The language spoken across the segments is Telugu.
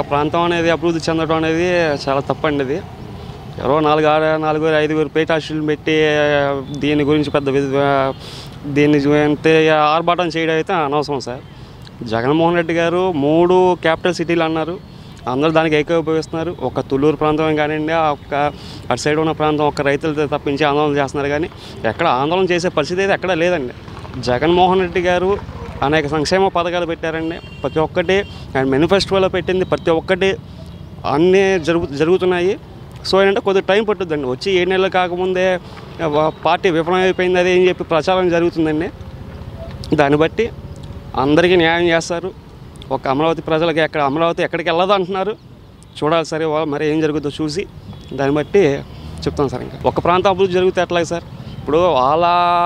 ఒక ప్రాంతం అనేది అభివృద్ధి చెందడం అనేది చాలా తప్పండి ఇది ఎవరో నాలుగు ఆరు నాలుగురు ఐదుగురు పేటాషులు పెట్టి దీని గురించి పెద్ద విధ- దీన్ని అంతే ఆర్భాటం చేయడం అయితే అనవసరం సార్ జగన్మోహన్ రెడ్డి గారు మూడు క్యాపిటల్ సిటీలు అన్నారు అందరూ దానికి ఏకీభవిస్తున్నారు ఒక తుళ్ళూరు ప్రాంతం కానివ్వండి ఆ ఒక్క అటు సైడ్ ఉన్న ప్రాంతం ఒక రైతులతో తప్పించి ఆందోళన చేస్తున్నారు కానీ ఎక్కడ ఆందోళన చేసే పరిస్థితి అయితే ఎక్కడా లేదండి జగన్మోహన్ రెడ్డి గారు అనేక సంక్షేమ పథకాలు పెట్టారండి ప్రతి ఒక్కటి ఆయన మేనిఫెస్టోలో పెట్టింది ప్రతి ఒక్కటి అన్నీ జరుగు జరుగుతున్నాయి సో ఏంటంటే కొద్దిగా టైం పట్టుద్దండి వచ్చి ఏడు నెలలు కాకముందే వ- పార్టీ విఫలమైపోయింది అది అని చెప్పి ప్రచారం జరుగుతుందండి దాన్ని బట్టి అందరికీ న్యాయం చేస్తారు ఒక అమరావతి ప్రజలకి ఎక్కడ అమరావతి ఎక్కడికి వెళ్ళదు అంటున్నారు చూడాలి సరే వా- మరి ఏం జరుగుతుందో చూసి దాన్ని బట్టి చెప్తాను సార్ ఇంకా ఒక ప్రాంతం అభివృద్ధి జరిగితే ఎట్లాగే సార్ ఇప్పుడు వాళ్ళ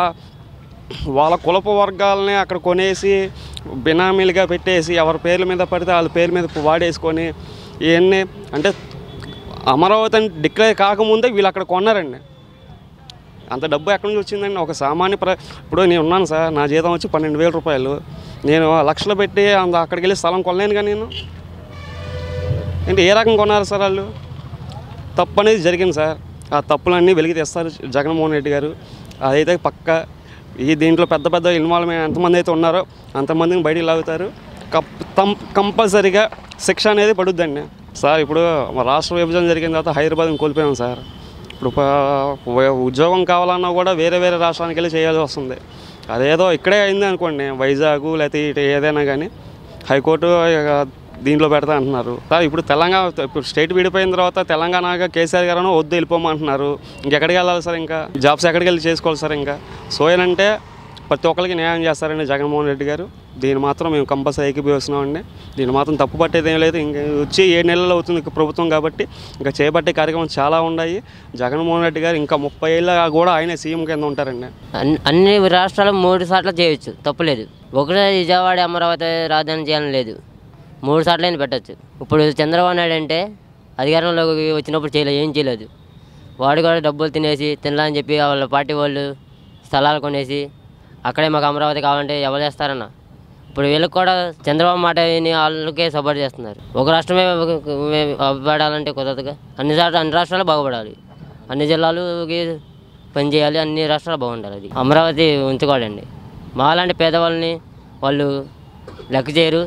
వాళ్ళ కులప వర్గాలని అక్కడ కొనేసి బినామీలుగా పెట్టేసి ఎవరి పేర్ల మీద పడితే వాళ్ళ పేరు మీద వాడేసుకొని ఇవన్నీ అంటే అమరావతి అని డిక్లేర్ కాకముందే వీళ్ళు అక్కడ కొన్నారండి అంత డబ్బు ఎక్కడి నుంచి వచ్చిందండి ఒక సామాన్య ప్ర ఇప్పుడు నేను ఉన్నాను సార్ నా జీతం వచ్చి పన్నెండు వేల రూపాయలు నేను లక్షలు పెట్టి అంత అక్కడికి వెళ్ళి స్థలం కొనలేనుగా నేను అంటే ఏ రకంగా కొన్నారు సార్ వాళ్ళు తప్పు అనేది జరిగింది సార్ ఆ తప్పులన్నీ వెలికి తెస్తారు జగన్మోహన్ రెడ్డి గారు అదైతే పక్క ఈ దీంట్లో పెద్ద పెద్ద ఇన్వాల్వ్మెంట్ ఎంతమంది అయితే ఉన్నారో అంతమందిని బయటికి లాగుతారు కప్ తం కంపల్సరీగా శిక్ష అనేది పడుద్దండి సార్ ఇప్పుడు మా రాష్ట్ర విభజన జరిగిన తర్వాత హైదరాబాద్ని కోల్పోయాం సార్ ఇప్పుడు ప- ఉద్యోగం కావాలన్నా కూడా వేరే వేరే రాష్ట్రానికి వెళ్ళి చేయాల్సి వస్తుంది అదేదో ఇక్కడే అయింది అనుకోండి వైజాగ్ లేకపోతే ఇటు ఏదైనా కానీ హైకోర్టు ఇక దీంట్లో పెడతా అంటున్నారు సార్ ఇప్పుడు తెలంగాణ ఇప్పుడు స్టేట్ విడిపోయిన తర్వాత తెలంగాణగా కేసీఆర్ గారు వద్దు వెళ్ళిపోమంటున్నారు ఇంకెక్కడికి వెళ్ళాలి సార్ ఇంకా జాబ్స్ ఎక్కడికి వెళ్ళి చేసుకోవాలి సార్ ఇంకా సో ఏంటంటే ప్రతి ఒక్కరికి న్యాయం చేస్తారండి జగన్మోహన్ రెడ్డి గారు దీన్ని మాత్రం మేము కంపల్సరీ ఏకీభవిస్తున్నామండి దీన్ని మాత్రం తప్పు పట్టేది ఏం లేదు ఇంకా వచ్చి ఏడు నెలలు అవుతుంది ఇక ప్రభుత్వం కాబట్టి ఇంకా చేపట్టే కార్యక్రమం చాలా ఉన్నాయి జగన్మోహన్ రెడ్డి గారు ఇంకా ముప్పై ఏళ్ళ కూడా ఆయనే సీఎం కింద ఉంటారండి అన్ని అన్ని రాష్ట్రాలు మూడు సార్లు చేయొచ్చు తప్పులేదు ఒకటే విజయవాడ అమరావతి రాజధాని చేయాలని లేదు మూడు సార్లు అయినా పెట్టచ్చు ఇప్పుడు చంద్రబాబు నాయుడు అంటే అధికారంలోకి వచ్చినప్పుడు చేయలేదు ఏం చేయలేదు వాడు కూడా డబ్బులు తినేసి తినలని చెప్పి వాళ్ళ పార్టీ వాళ్ళు స్థలాలు కొనేసి అక్కడే మాకు అమరావతి కావాలంటే ఎవరు చేస్తారన్న ఇప్పుడు వీళ్ళకి కూడా చంద్రబాబు మాట విని వాళ్ళకే సపోర్ట్ చేస్తున్నారు ఒక రాష్ట్రమే బాగుపడాలంటే కుదరదుగా అన్ని రాష్ట్రాలు అన్ని రాష్ట్రాలు బాగుపడాలి అన్ని జిల్లాలకి పనిచేయాలి అన్ని రాష్ట్రాలు బాగుండాలి అది అమరావతి ఉంచుకోవాలండి మాలాంటి పేదవాళ్ళని వాళ్ళు లెక్క చేయరు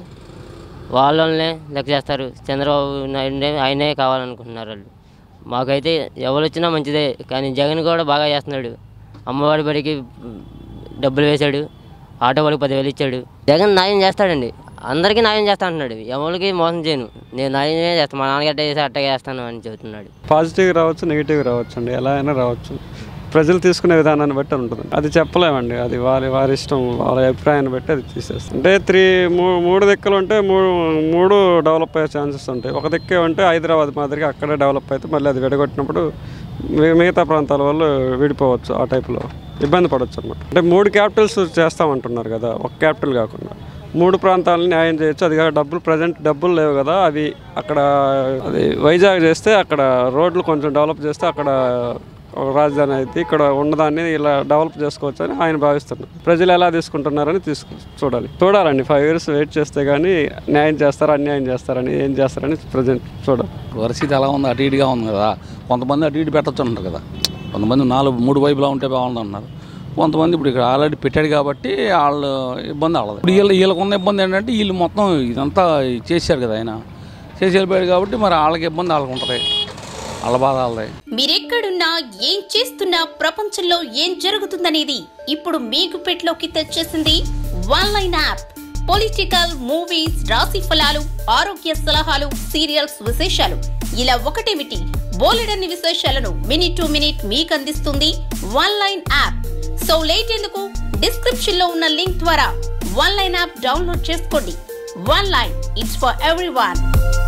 వాళ్ళనే లెక్క చేస్తారు చంద్రబాబు నాయుడునే ఆయనే కావాలనుకుంటున్నారు వాళ్ళు మాకైతే ఎవరు వచ్చినా మంచిదే కానీ జగన్ కూడా బాగా చేస్తున్నాడు అమ్మవాడి బడికి డబ్బులు వేశాడు ఆటో వాళ్ళకి పదివేలు ఇచ్చాడు జగన్ న్యాయం చేస్తాడండి అందరికీ న్యాయం చేస్తా అంటున్నాడు ఎవరికి మోసం చేయను నేను న్యాయమే చేస్తాను మా నాన్నగట్ట చేసి అట్టగే చేస్తాను అని చెబుతున్నాడు పాజిటివ్ రావచ్చు నెగిటివ్ రావచ్చు అండి ఎలా అయినా రావచ్చు ప్రజలు తీసుకునే విధానాన్ని బట్టి ఉంటుంది అది చెప్పలేమండి అది వారి వారి ఇష్టం వాళ్ళ అభిప్రాయాన్ని బట్టి అది తీసేస్తాం అంటే త్రీ మూ- మూడు దిక్కులు ఉంటే మూడు మూడు డెవలప్ అయ్యే ఛాన్సెస్ ఉంటాయి ఒక దిక్కే ఉంటే హైదరాబాద్ మాదిరిగా అక్కడే డెవలప్ అయితే మళ్ళీ అది విడగొట్టినప్పుడు మి- మిగతా ప్రాంతాల వాళ్ళు విడిపోవచ్చు ఆ టైప్లో ఇబ్బంది పడవచ్చు అనమాట అంటే మూడు క్యాపిటల్స్ చేస్తామంటున్నారు కదా ఒక క్యాపిటల్ కాకుండా మూడు ప్రాంతాలను న్యాయం చేయొచ్చు అది కాక డబ్బులు ప్రజెంట్ డబ్బులు లేవు కదా అవి అక్కడ అది వైజాగ్ చేస్తే అక్కడ రోడ్లు కొంచెం డెవలప్ చేస్తే అక్కడ ఒక రాజధాని అయితే ఇక్కడ ఉన్నదాన్ని ఇలా డెవలప్ చేసుకోవచ్చు అని ఆయన భావిస్తున్నారు ప్రజలు ఎలా తీసుకుంటున్నారని తీసుకు చూడాలి చూడాలండి ఫైవ్ ఇయర్స్ వెయిట్ చేస్తే కానీ న్యాయం చేస్తారా అన్యాయం చేస్తారని ఏం చేస్తారని ప్రజెంట్ చూడాలి పరిస్థితి ఎలా ఉంది అటు ఇటుగా ఉంది కదా కొంతమంది అటు ఇటు పెట్టచ్చు అంటారు కదా కొంతమంది నాలుగు మూడు వైపులా ఉంటే బాగుంది అన్నారు కొంతమంది ఇప్పుడు ఇక్కడ ఆల్రెడీ పెట్టాడు కాబట్టి వాళ్ళు ఇబ్బంది వాళ్ళది ఇప్పుడు వీళ్ళ వీళ్ళకు ఉన్న ఇబ్బంది ఏంటంటే వీళ్ళు మొత్తం ఇదంతా చేశారు కదా ఆయన చేసి వెళ్ళిపోయాడు కాబట్టి మరి వాళ్ళకి ఇబ్బంది వాళ్ళకి ఉంటుంది వాళ్ళ బాధ వాళ్ళది మీరెక్కడున్నా ఏం చేస్తున్నా ప్రపంచంలో ఏం జరుగుతుందనేది ఇప్పుడు మీ గుప్పెట్లోకి తెచ్చేసింది one line app political movies రాశి ఫలాలు ఆరోగ్య సలహాలు సీరియల్స్ విశేషాలు ఇలా ఒకటేమిటి బోలెడన్ని విశేషాలను మినిట్ టు మినిట్ మీకు అందిస్తుంది one line app so late ఎందుకు డిస్క్రిప్షన్ లో ఉన్న లింక్ ద్వారా వన్ లైన్ యాప్ డౌన్లోడ్ చేసుకోండి one line it's for every